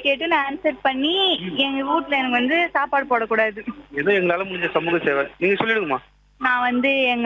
கேட்டு நான் ஆன்சர் பண்ணி எங்க வீட்ல எனக்கு வந்து சாப்பாடு போடக்கூடாது ஏதோ எங்களால முடிஞ்ச சமூக சேவை நீங்க சொல்லிடுங்கம்மா நான் வந்து எங்க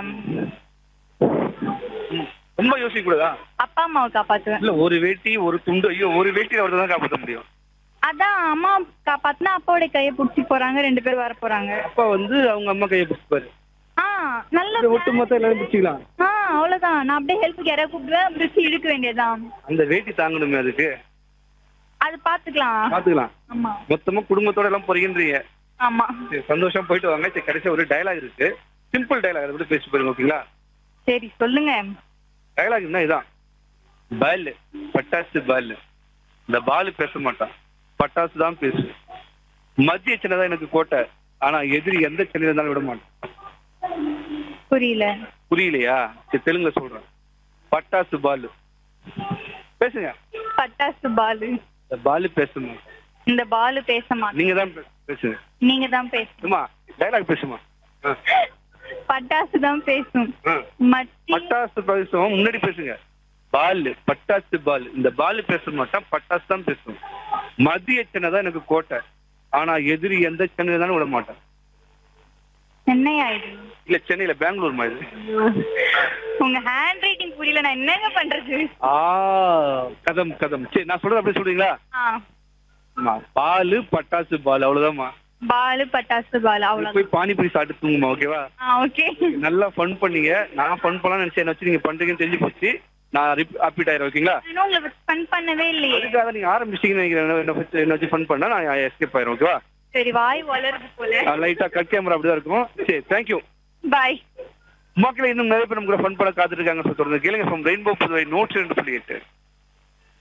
ம். ரொம்ப யோசிக்க கூடாதா அப்பா அம்மாவை காப்பாத்துவேன் இல்ல ஒரு வேட்டி ஒரு துண்டு ஐயோ ஒரு வேட்டியில அவர்தான் தான் காப்பாற்ற முடியும் அதான் அம்மா காப்பாத்துனா அப்பாவோட கையை பிடிச்சி போறாங்க ரெண்டு பேர் வர போறாங்க அப்பா வந்து அவங்க அம்மா கையை பிடிச்சிப்பாரு ஆ நல்ல இந்த ஒட்டு மொத்தம் எல்லாரும் பிடிச்சிக்கலாம் ஆ அவ்வளவுதான் நான் அப்படியே ஹெல்ப்புக்கு யாராவது கூப்பிடுவேன் பிடிச்சி இழுக்க வேண்டியதுதான் அந்த வேட்டி தாங்கணுமே அதுக்கு அது பாத்துக்கலாம் பாத்துக்கலாம் ஆமா மொத்தமா குடும்பத்தோட எல்லாம் போறீங்கன்றீங்க ஆமா சரி, சந்தோஷம் போயிட்டு வாங்க சரி கடைசியா ஒரு டயலாக் இருக்கு சிம்பிள் டயலாக் அதை விட பேசி பாருங்க ஓகேங்களா சரி சொல்லுங்க டயலாக் என்ன இதான் பால் பட்டாசு பால் இந்த பால் பேச மாட்டான் பட்டாசு தான் பேசு மத்திய சென்னை தான் எனக்கு கோட்டை ஆனா எதிரி எந்த சென்னையில இருந்தாலும் விட மாட்டான் புரியல புரியலையா சரி தெலுங்குல சொல்றேன் பட்டாசு பால் பேசுங்க பட்டாசு பாலு இந்த பால் பேசுமா இந்த பாலு பேச மாட்டேன் நீங்க தான் பே- பேசுங்க நீங்க தான் பேசணும் சும்மா டயலாக் பேசுமா ஆ, பட்டாசு தான் பேசும் ஆ. மத்தி பட்டாசு பேசுவோம் முன்னாடி பேசுங்க பால் பட்டாசு பால் இந்த பால் பேச மாட்டான் பட்டாசு தான் பேசும் மத்திய சென்னை தான் எனக்கு கோட்டை ஆனா எதிரி எந்த சென்னையில தானே விட மாட்டேன் சென்னை ஆயிடு இல்ல சென்னையில பெங்களூர் மாதிரி உங்க ஹேண்ட் ரைட்டிங் புரியல நான் என்னங்க பண்றது ஆ கதம் கதம் சரி நான் சொல்றது அப்படியே சொல்றீங்களா ஆ ஆமா பால் பட்டாசு பால் அவ்வளவுதாம்மா பாலு பட்டாசு பாலு நீ அவ்வளவு போய் பானிபூரி சாப்பிட்டு தூங்குமா ஓகேவா ஆ ஓகே நல்லா ஃபன் பண்ணீங்க நான் ஃபன் பண்ணலாம்னு நினைச்சேன் என்ன வச்சு நீங்க பண்றீங்கன்னு தெரிஞ்சு போச்சு நான் அப்பிட் ஆயிரம் ஓகேங்களா இன்னும் உங்களுக்கு ஃபன் பண்ணவே இல்லையே அதுக்காக நீங்க ஆரம்பிச்சிட்டீங்கன்னு நினைக்கிறேன் என்ன வச்சு என்ன வச்சு ஃபன் பண்ணா நான் எஸ்கேப் ஆயிரும் ஓகேவா சரி வாய் வளருது போல லைட்டா கட் கேமரா அப்படிதான் இருக்கும் சரி தேங்க்யூ பாய் மக்களே இன்னும் நிறைய பேர் நம்ம ஃபன் பண்ண காத்துட்டு இருக்காங்க சொல்றது கேளுங்க ஃப்ரம் ரெயின்போ புதுவை நூற்றி ரெண்டு புள்ளி எட்டு